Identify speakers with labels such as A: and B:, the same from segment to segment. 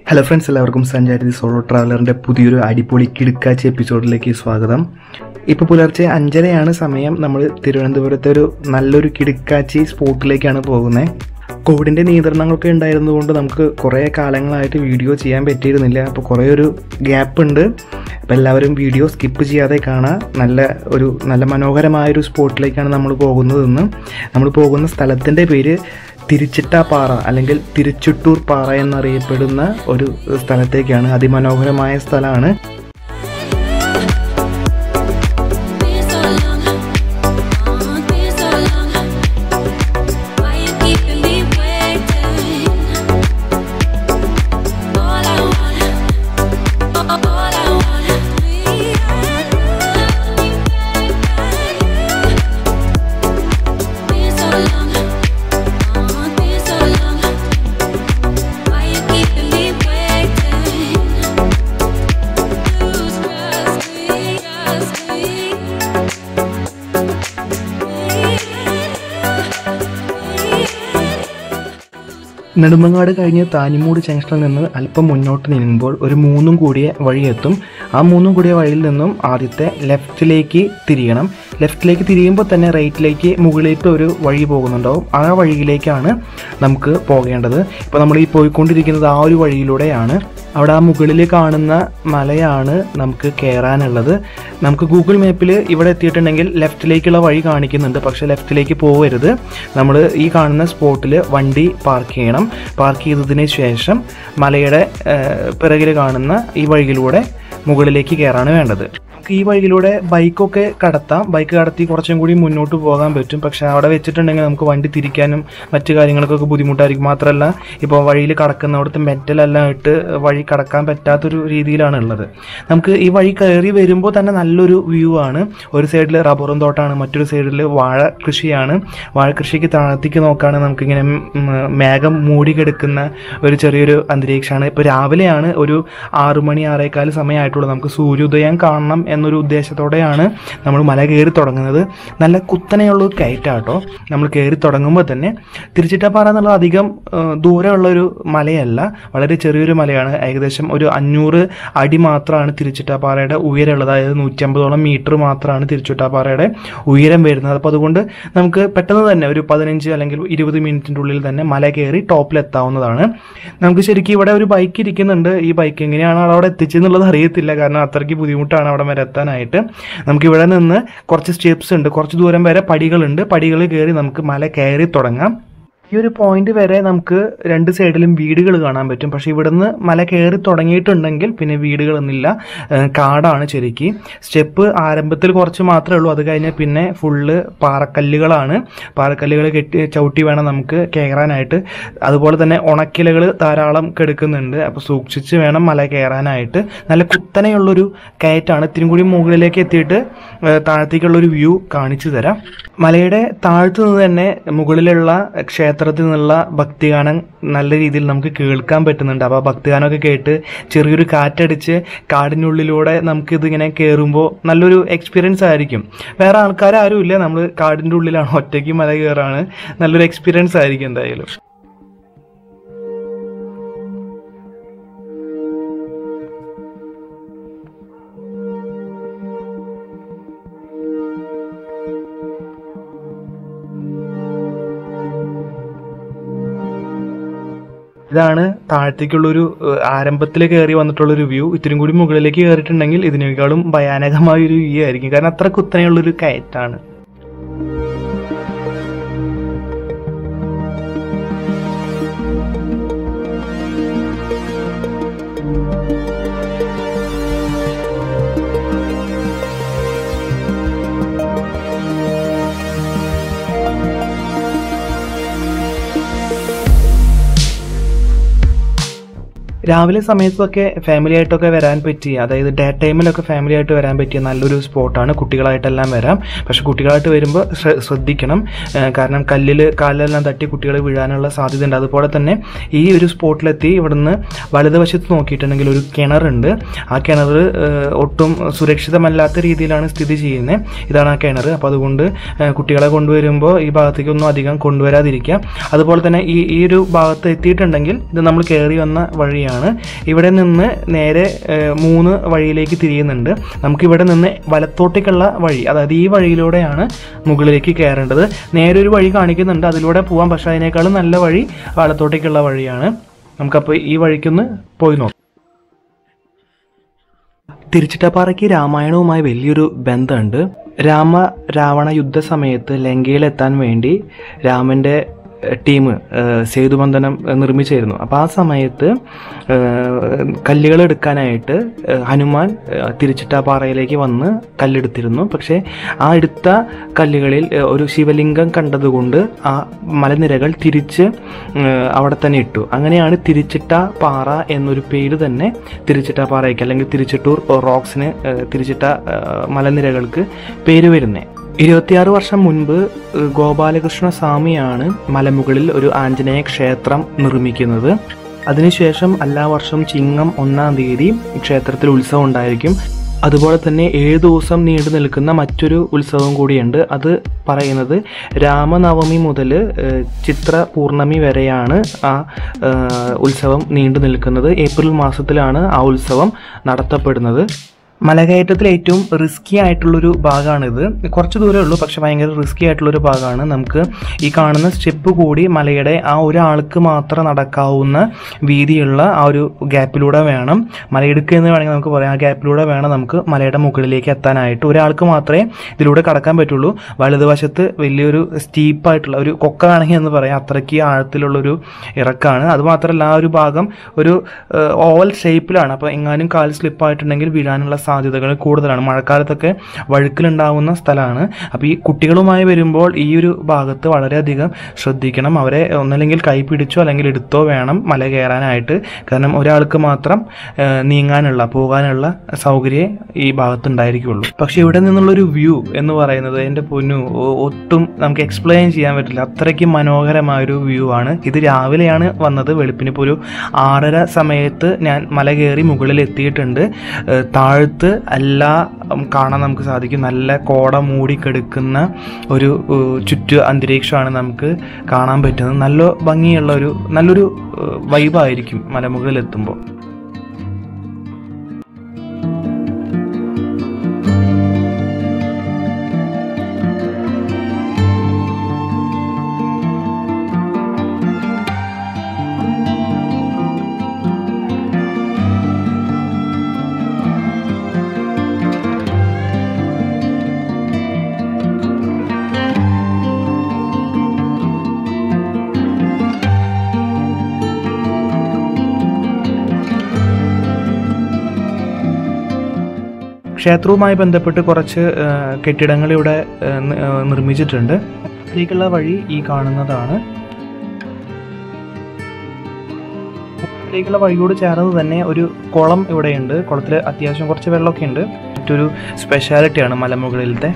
A: Hello friends എല്ലാവർക്കും സഞ്ചാരി solo ട്രാവലറിൻ്റെ പുതിയൊരു അടിപൊളി കിടുക്കാച്ചി എപ്പിസോഡിലേക്ക് സ്വാഗതം ഇപ്പോൾ പുലർച്ചെ അഞ്ചരയാണ് സമയം നമ്മൾ തിരുവനന്തപുരത്തെ ഒരു നല്ലൊരു കിടുക്കാച്ചി സ്പോട്ടിലേക്കാണ് പോകുന്നത് കോവിഡിൻ്റെ നിയന്ത്രണങ്ങളൊക്കെ ഉണ്ടായിരുന്നതുകൊണ്ട് നമുക്ക് കുറേ കാലങ്ങളായിട്ട് വീഡിയോ ചെയ്യാൻ പറ്റിയിരുന്നില്ല അപ്പോൾ കുറേ ഒരു ഗ്യാപ്പ് ഉണ്ട് അപ്പോൾ എല്ലാവരും വീഡിയോ സ്കിപ്പ് ചെയ്യാതെ കാണാം നല്ല ഒരു നല്ല മനോഹരമായൊരു സ്പോട്ടിലേക്കാണ് നമ്മൾ പോകുന്നതെന്ന് നമ്മൾ പോകുന്ന സ്ഥലത്തിൻ്റെ പേര് തിരുച്ചിട്ടാപ്പാറ അല്ലെങ്കിൽ തിരുച്ചിട്ടൂർ പാറ എന്നറിയപ്പെടുന്ന ഒരു സ്ഥലത്തേക്കാണ് അതിമനോഹരമായ സ്ഥലമാണ്
B: Been so long, oh, been so long. Why you keeping me waiting? All I want, all I want, me and you. Been so long, oh, been so long. Why you keeping me waiting? Lose trust me, trust me.
A: Nedumangad കഴിഞ്ഞ് താനിമൂട് ജംഗ്ഷനിൽ നിന്ന് അല്പം മുന്നോട്ട് നീങ്ങുമ്പോൾ ഒരു മൂന്നും കൂടിയ വഴിയെത്തും ആ മൂന്നും കൂടിയ വഴിയിൽ നിന്നും ആദ്യത്തെ ലെഫ്റ്റിലേക്ക് തിരിയണം ലെഫ്റ്റിലേക്ക് തിരിയുമ്പോൾ തന്നെ റൈറ്റിലേക്ക് മുകളിലേക്ക് ഒരു വഴി പോകുന്നുണ്ടാവും ആ വഴിയിലേക്കാണ് നമുക്ക് പോകേണ്ടത് ഇപ്പോൾ നമ്മൾ ഈ പോയിക്കൊണ്ടിരിക്കുന്നത് ആ ഒരു വഴിയിലൂടെയാണ് അവിടെ ആ മുകളിൽ കാണുന്ന മലയാണ് നമുക്ക് കയറാനുള്ളത് നമുക്ക് ഗൂഗിൾ മാപ്പിൽ ഇവിടെ എത്തിയിട്ടുണ്ടെങ്കിൽ ലെഫ്റ്റിലേക്കുള്ള വഴി കാണിക്കുന്നുണ്ട് പക്ഷേ ലെഫ്റ്റിലേക്ക് പോകരുത് നമ്മൾ ഈ കാണുന്ന സ്പോട്ടിൽ വണ്ടി പാർക്ക് ചെയ്യണം പാർക്ക് ചെയ്തതിന് ശേഷം മലയുടെ പിറകിൽ കാണുന്ന ഈ വഴിയിലൂടെ മുകളിലേക്ക് കയറാണ് വേണ്ടത് നമുക്ക് ഈ വഴിയിലൂടെ ബൈക്കൊക്കെ കടത്താം ബൈക്ക് കടത്തി കുറച്ചും കൂടി മുന്നോട്ട് പോകാൻ പറ്റും പക്ഷെ അവിടെ വെച്ചിട്ടുണ്ടെങ്കിൽ നമുക്ക് വണ്ടി തിരിക്കാനും മറ്റു കാര്യങ്ങൾക്കൊക്കെ ബുദ്ധിമുട്ടായിരിക്കും മാത്രമല്ല ഇപ്പോൾ വഴിയിൽ കടക്കുന്നിടത്ത് മെറ്റലെല്ലാം ഇട്ട് വഴി കടക്കാൻ പറ്റാത്തൊരു രീതിയിലാണ് ഉള്ളത് നമുക്ക് ഈ വഴി കയറി വരുമ്പോൾ തന്നെ നല്ലൊരു വ്യൂ ആണ് ഒരു സൈഡിൽ റബ്ബറും തോട്ടാണ് മറ്റൊരു സൈഡിൽ വാഴ കൃഷിയാണ് വാഴ കൃഷിക്ക് താഴത്തേക്ക് നോക്കുകയാണെങ്കിൽ നമുക്കിങ്ങനെ ഉം, മേഘം മൂടി കിടക്കുന്ന ഒരു ചെറിയൊരു അന്തരീക്ഷമാണ് ഇപ്പോൾ രാവിലെയാണ് ഒരു ആറു മണി ആറേക്കാല് സമയമായിട്ടുള്ളൂ നമുക്ക് സൂര്യോദയം കാണണം എന്നൊരു ഉദ്ദേശത്തോടെയാണ് നമ്മൾ മല കയറി തുടങ്ങുന്നത് നല്ല കുത്തനെയുള്ള ഒരു കയറ്റാട്ടോ നമ്മൾ കയറി തുടങ്ങുമ്പോൾ തന്നെ തിരുച്ചിട്ടപ്പാറ എന്നുള്ളത് അധികം ആ, ദൂരമുള്ള ഒരു മലയല്ല വളരെ ചെറിയൊരു മലയാണ് ഏകദേശം ഒരു അഞ്ഞൂറ് അടി മാത്രമാണ് തിരുച്ചിട്ടാപ്പാറയുടെ ഉയരമുള്ളത് അതായത് നൂറ്റമ്പതോളം മീറ്റർ മാത്രമാണ് തിരുച്ചിട്ടാപ്പാറയുടെ ഉയരം വരുന്നത് അപ്പോൾ അതുകൊണ്ട് നമുക്ക് പെട്ടെന്ന് തന്നെ ഒരു പതിനഞ്ച് അല്ലെങ്കിൽ ഇരുപത് മിനിറ്റിൻ്റെ ഉള്ളിൽ തന്നെ മല കയറി ടോപ്പിലെത്താവുന്നതാണ് നമുക്ക് ശരിക്കും ഇവിടെ ഒരു ബൈക്ക് ഇരിക്കുന്നുണ്ട് ഈ ബൈക്ക് എങ്ങനെയാണ് അവിടെ എത്തിച്ചെന്നുള്ളത് അറിയത്തില്ല കാരണം അത്രയ്ക്ക് ബുദ്ധിമുട്ടാണ് അവിടെ വരെ എത്താനായിട്ട് നമുക്ക് ഇവിടെ നിന്ന് കുറച്ച് സ്റ്റെപ്സ് ഉണ്ട് കുറച്ച് ദൂരം വരെ പടികളുണ്ട് പടികൾ കയറി നമുക്ക് മല കയറി തുടങ്ങാം ഈ ഒരു പോയിന്റ് വരെ നമുക്ക് രണ്ട് സൈഡിലും വീടുകൾ കാണാൻ പറ്റും പക്ഷേ ഇവിടുന്ന് മല കയറി തുടങ്ങിയിട്ടുണ്ടെങ്കിൽ പിന്നെ വീടുകളൊന്നുമില്ല ഏഹ് കാടാണ് ശരിക്ക് സ്റ്റെപ്പ് ആരംഭത്തിൽ കുറച്ച് മാത്രമേ ഉള്ളൂ അത് കഴിഞ്ഞാൽ പിന്നെ ഫുള്ള് പാറക്കല്ലുകളാണ് പാറക്കല്ലുകൾ കെട്ടി ചവിട്ടി വേണം നമുക്ക് കയറാനായിട്ട് അതുപോലെ തന്നെ ഉണക്കിലകൾ ധാരാളം കെടുക്കുന്നുണ്ട് അപ്പോൾ സൂക്ഷിച്ച് വേണം മല കയറാനായിട്ട് നല്ല കുത്തനെയുള്ളൊരു കയറ്റാണ് ഇത്തിരി കൂടി മുകളിലേക്ക് എത്തിയിട്ട് ഏഹ് താഴത്തേക്കുള്ളൊരു വ്യൂ കാണിച്ചു തരാം മലയുടെ താഴത്തു നിന്ന് തന്നെ മുകളിലുള്ള ക്ഷേത്രത്തിൽ നിന്നുള്ള ഭക്തിഗാനം നല്ല രീതിയിൽ നമുക്ക് കേൾക്കാൻ പറ്റുന്നുണ്ട് അപ്പോൾ ആ ഭക്തിഗാനമൊക്കെ കേട്ട് ചെറിയൊരു കാറ്റടിച്ച് കാടിനുള്ളിലൂടെ നമുക്കിതിങ്ങനെ കയറുമ്പോൾ നല്ലൊരു എക്സ്പീരിയൻസ് ആയിരിക്കും വേറെ ആൾക്കാരും ഇല്ല നമ്മൾ കാടിൻ്റെ ഉള്ളിലാണ് ഒറ്റയ്ക്ക് മല കയറാണ് നല്ലൊരു എക്സ്പീരിയൻസ് ആയിരിക്കും എന്തായാലും ഇതാണ് താഴത്തേക്കുള്ളൊരു ആരംഭത്തിൽ കയറി വന്നിട്ടുള്ളൊരു വ്യൂ ഇത്തിരി കൂടി മുകളിലേക്ക് കയറിയിട്ടുണ്ടെങ്കിൽ ഇതിനേക്കാളും ഭയാനകമായ ഒരു വ്യൂ ആയിരിക്കും കാരണം അത്ര കുത്തനെയുള്ളൊരു കയറ്റാണ് രാവിലെ സമയത്തൊക്കെ ഫാമിലി ആയിട്ടൊക്കെ വരാൻ പറ്റിയ അതായത് ഡേ ടൈമിലൊക്കെ ഫാമിലി ആയിട്ട് വരാൻ പറ്റിയ നല്ലൊരു സ്പോട്ടാണ് കുട്ടികളായിട്ടെല്ലാം വരാം പക്ഷെ കുട്ടികളായിട്ട് വരുമ്പോൾ ശ്ര- ശ്രദ്ധിക്കണം ഏഹ് കാരണം കല്ലിൽ കാലിലെല്ലാം തട്ടി കുട്ടികൾ വീഴാനുള്ള സാധ്യതയുണ്ട് അതുപോലെ തന്നെ ഈ ഒരു സ്പോട്ടിലെത്തി ഇവിടുന്ന് വലതുവശത്ത് നോക്കിയിട്ടുണ്ടെങ്കിൽ ഒരു കിണറുണ്ട് ആ കിണർ ഏഹ് ഒട്ടും സുരക്ഷിതമല്ലാത്ത രീതിയിലാണ് സ്ഥിതി ചെയ്യുന്നത് ഇതാണ് ആ കിണർ അപ്പോൾ അതുകൊണ്ട് ഏഹ് കുട്ടികളെ കൊണ്ടുവരുമ്പോൾ ഈ ഭാഗത്തേക്കൊന്നും അധികം കൊണ്ടുവരാതിരിക്കുക അതുപോലെ തന്നെ ഈ ഈ ഒരു ഭാഗത്ത് എത്തിയിട്ടുണ്ടെങ്കിൽ ഇത് നമ്മൾ കയറി വന്ന വഴിയാണ് വഴിയാണ് ഇവിടെ നിന്ന് നേരെ ഏഹ്, മൂന്ന് വഴിയിലേക്ക് തിരിയുന്നുണ്ട് നമുക്ക് ഇവിടെ നിന്ന് വലത്തോട്ടേക്കുള്ള വഴി അതായത് ഈ വഴിയിലൂടെയാണ് മുകളിലേക്ക് കയറേണ്ടത് നേരെ ഒരു വഴി കാണിക്കുന്നുണ്ട് അതിലൂടെ പോകാം പക്ഷേ അതിനേക്കാളും നല്ല വഴി വലത്തോട്ടേക്കുള്ള വഴിയാണ് നമുക്കപ്പോൾ ഈ വഴിക്കൊന്ന് പോയി നോക്കാം തിരുച്ചിട്ടപ്പാറയ്ക്ക് രാമായണവുമായി വലിയൊരു ബന്ധമുണ്ട് രാമ രാവണ യുദ്ധ സമയത്ത് ലങ്കയിലെത്താൻ വേണ്ടി രാമൻ്റെ ടീം സേതുബന്ധനം ഏഹ്, നിർമ്മിച്ചായിരുന്നു അപ്പോൾ ആ സമയത്ത് കല്ലുകൾ എടുക്കാനായിട്ട് ഏഹ്, ഹനുമാൻ ഏഹ്, തിരുച്ചിട്ടാപ്പാറയിലേക്ക് വന്ന് കല്ലെടുത്തിരുന്നു പക്ഷേ ആ എടുത്ത കല്ലുകളിൽ ഏഹ്, ഒരു ശിവലിംഗം കണ്ടതുകൊണ്ട് ആ മലനിരകൾ തിരിച്ച് ഏഹ്, അവിടെ തന്നെ ഇട്ടു അങ്ങനെയാണ് തിരിച്ചിട്ട പാറ എന്നൊരു പേര് തന്നെ തിരിച്ചിട്ട പാറയ്ക്ക് അല്ലെങ്കിൽ തിരിച്ചിട്ടൂർ റോക്സിന് ഏഹ്, തിരിച്ചിട്ട ഏഹ്, മലനിരകൾക്ക് പേര് വരുന്നത് ഇരുപത്തിയാറ് വർഷം മുൻപ് ഏഹ്, ഗോപാലകൃഷ്ണ സ്വാമിയാണ് മലമുകളിൽ ഒരു ആഞ്ജനേയ ക്ഷേത്രം നിർമ്മിക്കുന്നത് അതിനുശേഷം എല്ലാ വർഷവും ചിങ്ങം ഒന്നാം തീയതി ക്ഷേത്രത്തിൽ ഉത്സവം ഉണ്ടായിരിക്കും അതുപോലെ തന്നെ ഏഴ് ദിവസം നീണ്ടു നിൽക്കുന്ന മറ്റൊരു ഉത്സവം കൂടിയുണ്ട് അത് പറയുന്നത് രാമനവമി മുതൽ ചിത്ര പൂർണ്ണമി വരെയാണ് ആ ഏഹ്, ഉത്സവം നീണ്ടു നിൽക്കുന്നത് ഏപ്രിൽ മാസത്തിലാണ് ആ ഉത്സവം നടത്തപ്പെടുന്നത് മലകയറ്റത്തിൽ ഏറ്റവും റിസ്കി ആയിട്ടുള്ളൊരു ഭാഗമാണിത് കുറച്ച് ദൂരമേ ഉള്ളൂ പക്ഷെ ഭയങ്കര റിസ്കി ആയിട്ടുള്ളൊരു ഭാഗമാണ് നമുക്ക് ഈ കാണുന്ന സ്റ്റെപ്പ് കൂടി മലയുടെ ആ ഒരാൾക്ക് മാത്രം നടക്കാവുന്ന വീതിയുള്ള ആ ഒരു ഗ്യാപ്പിലൂടെ വേണം മലയിടുക്ക് എന്ന് വേണമെങ്കിൽ നമുക്ക് പറയാം ആ ഗ്യാപ്പിലൂടെ വേണം നമുക്ക് മലയുടെ മുകളിലേക്ക് എത്താനായിട്ട് ഒരാൾക്ക് മാത്രമേ ഇതിലൂടെ കടക്കാൻ പറ്റുള്ളൂ വലതുവശത്ത് വലിയൊരു സ്റ്റീപ്പായിട്ടുള്ള ഒരു കൊക്ക വേണമെങ്കിൽ എന്ന് പറയാം അത്രയ്ക്ക് ആഴത്തിലുള്ളൊരു ഇറക്കാണ് അതുമാത്രമല്ല ആ ഒരു ഭാഗം ഒരു ഓവൽ ഷേപ്പിലാണ് അപ്പോൾ എങ്ങാനും കാൽ സ്ലിപ്പായിട്ടുണ്ടെങ്കിൽ വീഴാനുള്ള സാധ്യതകൾ കൂടുതലാണ് മഴക്കാലത്തൊക്കെ വഴുക്കിലുണ്ടാവുന്ന സ്ഥലമാണ് അപ്പോൾ ഈ കുട്ടികളുമായി വരുമ്പോൾ ഈ ഒരു ഭാഗത്ത് വളരെയധികം ശ്രദ്ധിക്കണം അവരെ ഒന്നല്ലെങ്കിൽ കൈ പിടിച്ചോ അല്ലെങ്കിൽ എടുത്തോ വേണം മല കയറാനായിട്ട് കാരണം ഒരാൾക്ക് മാത്രം ഏഹ്, നീങ്ങാനുള്ള പോകാനുള്ള സൗകര്യം ഈ ഭാഗത്ത് ഉണ്ടായിരിക്കുള്ളൂ പക്ഷേ ഇവിടെ നിന്നുള്ളൊരു വ്യൂ എന്ന് പറയുന്നത് എൻ്റെ പൊന്നു ഒ- ഒട്ടും നമുക്ക് എക്സ്പ്ലെയിൻ ചെയ്യാൻ പറ്റില്ല അത്രയ്ക്ക് മനോഹരമായൊരു വ്യൂ ആണ് ഇത് രാവിലെയാണ് വന്നത് വെളുപ്പിന് ഇപ്പോൾ ഒരു ആറര സമയത്ത് ഞാൻ മല കയറി മുകളിൽ എത്തിയിട്ടുണ്ട് ഏഹ് താഴത്ത് എല്ലാ ഉം, കാണാൻ നമുക്ക് സാധിക്കും നല്ല കോട മൂടിക്കെടുക്കുന്ന ഒരു ഏഹ്, ചുറ്റു അന്തരീക്ഷമാണ് നമുക്ക് കാണാൻ പറ്റുന്നത് നല്ല ഭംഗിയുള്ള ഒരു നല്ലൊരു ഏഹ്, വൈബായിരിക്കും മലമുകളിൽ എത്തുമ്പോൾ ക്ഷേത്രവുമായി ബന്ധപ്പെട്ട് കുറച്ച് ആ, കെട്ടിടങ്ങൾ ഇവിടെ ആ, നി- ആ, നിർമ്മിച്ചിട്ടുണ്ട് ഇതിലേക്കുള്ള വഴി ഈ കാണുന്നതാണ് ഇതിലേക്കുള്ള വഴിയോട് ചേർന്ന് തന്നെ ഒരു കുളം ഇവിടെയുണ്ട് കുളത്തിൽ അത്യാവശ്യം കുറച്ച് വെള്ളമൊക്കെ ഉണ്ട് മറ്റൊരു സ്പെഷ്യാലിറ്റിയാണ് മലമുകളിലത്തെ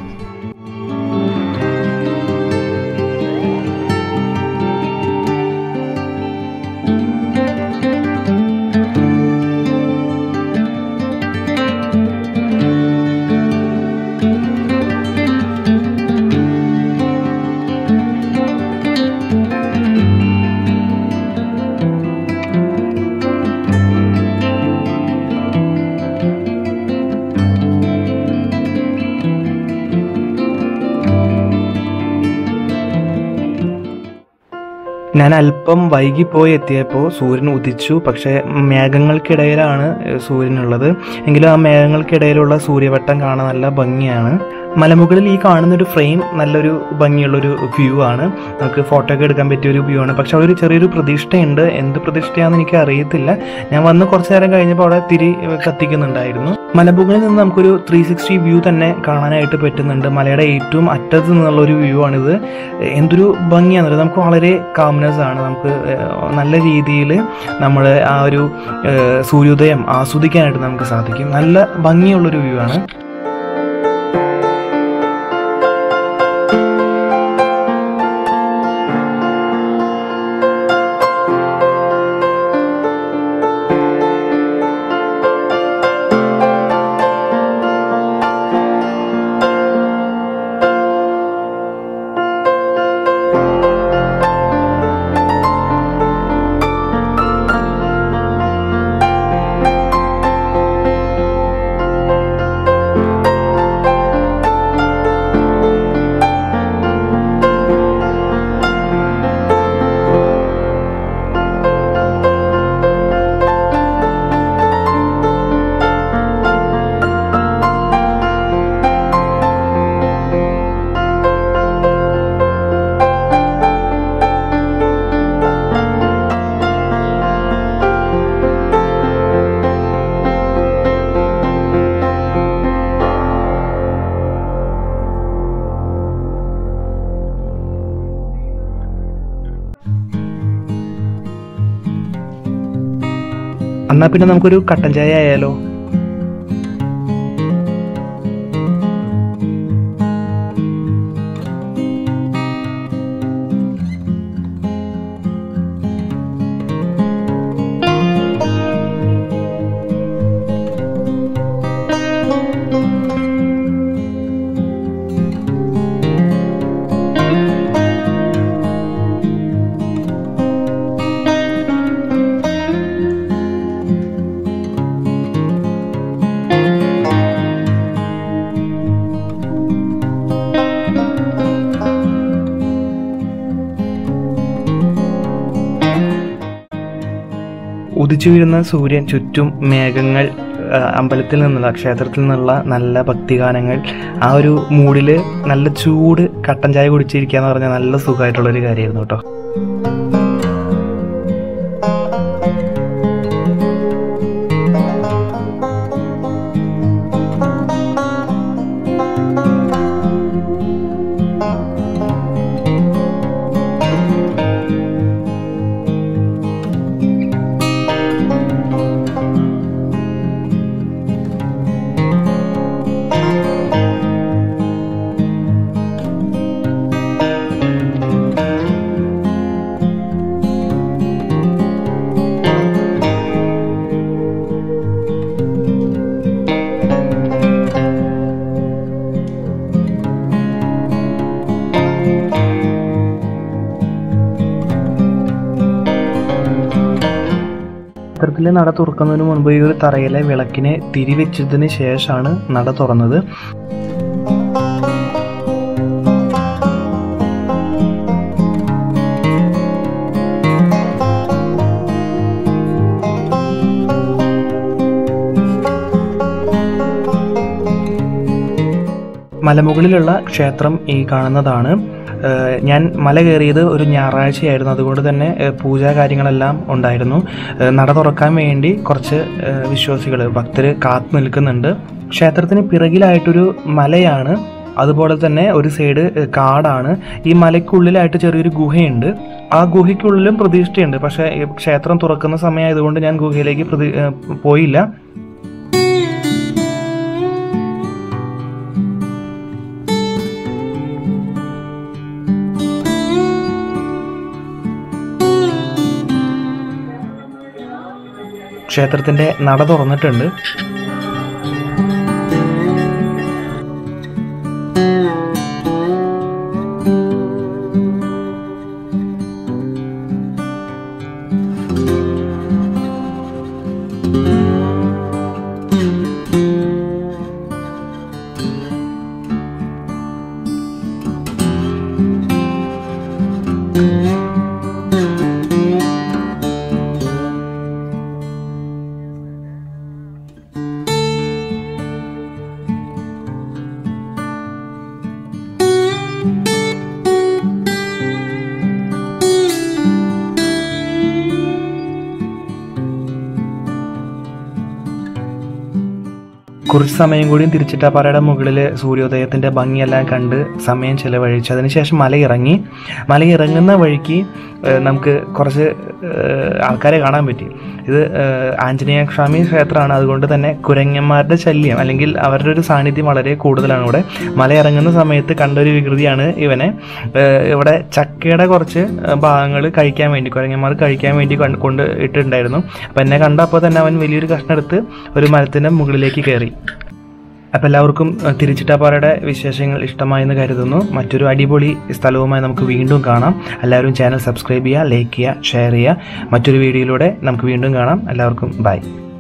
A: ഞാൻ അല്പം വൈകിപ്പോയി എത്തിയപ്പോൾ സൂര്യൻ ഉദിച്ചു പക്ഷേ മേഘങ്ങൾക്കിടയിലാണ് ഏഹ്, സൂര്യനുള്ളത് എങ്കിലും ആ മേഘങ്ങൾക്കിടയിലുള്ള സൂര്യവട്ടം കാണാൻ നല്ല ഭംഗിയാണ് മലമുകളിൽ ഈ കാണുന്ന ഒരു ഫ്രെയിം നല്ലൊരു ഭംഗിയുള്ളൊരു വ്യൂ ആണ് നമുക്ക് ഫോട്ടോ ഒക്കെ എടുക്കാൻ പറ്റിയ ഒരു വ്യൂ ആണ് പക്ഷെ അവിടെ ഒരു ചെറിയൊരു പ്രതിഷ്ഠയുണ്ട് എന്ത് പ്രതിഷ്ഠയാണെന്ന് എനിക്ക് അറിയത്തില്ല ഞാൻ വന്ന് കുറച്ച് നേരം കഴിഞ്ഞപ്പോൾ അവിടെ തിരി ഏഹ്, കത്തിക്കുന്നുണ്ടായിരുന്നു മലമുകളിൽ നിന്ന് നമുക്കൊരു ത്രീ സിക്സ്റ്റി വ്യൂ തന്നെ കാണാനായിട്ട് പറ്റുന്നുണ്ട് മലയുടെ ഏറ്റവും അറ്റത്ത് നിന്നുള്ള ഒരു വ്യൂ ആണിത് എന്തൊരു ഭംഗിയാണെന്നറിയോ നമുക്ക് വളരെ കാംനെസ് ആണ് നമുക്ക് ഏഹ്, നല്ല രീതിയിൽ നമ്മൾ ആ ഒരു ഏഹ്, സൂര്യോദയം ആസ്വദിക്കാനായിട്ട് നമുക്ക് സാധിക്കും നല്ല ഭംഗിയുള്ളൊരു വ്യൂ ആണ് എന്നാൽ പിന്നെ നമുക്കൊരു കട്ടൻ ചായ ആയാലോ ഉദിച്ചു വീഴുന്ന സൂര്യൻ ചുറ്റും മേഘങ്ങൾ ആ, അമ്പലത്തിൽ നിന്നുള്ള ക്ഷേത്രത്തിൽ നിന്നുള്ള നല്ല ഭക്തിഗാനങ്ങൾ ആ ഒരു മൂഡിൽ നല്ല ചൂട് കട്ടൻ ചായ കുടിച്ചിരിക്കുക എന്ന് പറഞ്ഞാൽ നല്ല സുഖമായിട്ടുള്ളൊരു കാര്യമായിരുന്നു കേട്ടോ ക്ഷേത്രത്തിലെ നട തുറക്കുന്നതിന് മുൻപ് ഈ ഒരു തറയിലെ വിളക്കിനെ തിരിവെച്ചതിന് ശേഷമാണ് നട തുറന്നത് മലമുകളിലുള്ള ക്ഷേത്രം ഈ കാണുന്നതാണ് ഏഹ് ഞാൻ മല കയറിയത് ഒരു ഞായറാഴ്ചയായിരുന്നു അതുകൊണ്ട് തന്നെ ഏഹ് പൂജാ കാര്യങ്ങളെല്ലാം ഉണ്ടായിരുന്നു ഏഹ് നട തുറക്കാൻ വേണ്ടി കുറച്ച് വിശ്വാസികൾ ഭക്തർ കാത്തു നിൽക്കുന്നുണ്ട് ക്ഷേത്രത്തിന് പിറകിലായിട്ടൊരു മലയാണ് അതുപോലെ തന്നെ ഒരു സൈഡ് ഏഹ് കാടാണ് ഈ മലയ്ക്കുള്ളിലായിട്ട് ചെറിയൊരു ഗുഹയുണ്ട് ആ ഗുഹയ്ക്കുള്ളിലും പ്രതിഷ്ഠയുണ്ട് പക്ഷേ ഈ ക്ഷേത്രം തുറക്കുന്ന സമയമായതുകൊണ്ട് ഞാൻ ഗുഹയിലേക്ക് പ്രതി ഏഹ് പോയില്ല ക്ഷേത്രത്തിന്റെ നട തുറന്നിട്ടുണ്ട് കുറച്ച് സമയം കൂടിയും തിരിച്ചിട്ടാപ്പാറയുടെ മുകളിൽ സൂര്യോദയത്തിൻ്റെ ഭംഗിയെല്ലാം കണ്ട് സമയം ചിലവഴിച്ചു അതിനുശേഷം മല ഇറങ്ങി മല ഇറങ്ങുന്ന വഴിക്ക് ഏഹ്, നമുക്ക് കുറച്ച് ഏഹ്, ആൾക്കാരെ കാണാൻ പറ്റി ഇത് ഏഹ്, ആഞ്ജനേയ സ്വാമി ക്ഷേത്രമാണ് അതുകൊണ്ട് തന്നെ കുരങ്ങന്മാരുടെ ശല്യം അല്ലെങ്കിൽ അവരുടെ ഒരു സാന്നിധ്യം വളരെ കൂടുതലാണ് ഇവിടെ മല ഇറങ്ങുന്ന സമയത്ത് കണ്ട ഒരു വികൃതിയാണ് ഇവനെ ഏഹ്, ഇവിടെ ചക്കയുടെ കുറച്ച് ഭാഗങ്ങൾ കഴിക്കാൻ വേണ്ടി കുരങ്ങന്മാർ കഴിക്കാൻ വേണ്ടി കൊണ്ട് കൊണ്ട് ഇട്ടിട്ടുണ്ടായിരുന്നു അപ്പം എന്നെ കണ്ടപ്പോൾ തന്നെ അവൻ വലിയൊരു കഷ്ണം എടുത്ത് ഒരു മരത്തിൻ്റെ മുകളിലേക്ക് കയറി അപ്പോൾ എല്ലാവർക്കും അഹ്, തിരുച്ചിട്ടാപ്പാറയുടെ വിശേഷങ്ങൾ ഇഷ്ടമായെന്ന് കരുതുന്നു മറ്റൊരു അടിപൊളി സ്ഥലവുമായി നമുക്ക് വീണ്ടും കാണാം എല്ലാവരും ചാനൽ സബ്സ്ക്രൈബ് ചെയ്യുക ലൈക്ക് ചെയ്യുക ഷെയർ ചെയ്യുക മറ്റൊരു വീഡിയോയിലൂടെ നമുക്ക് വീണ്ടും കാണാം എല്ലാവർക്കും ബൈ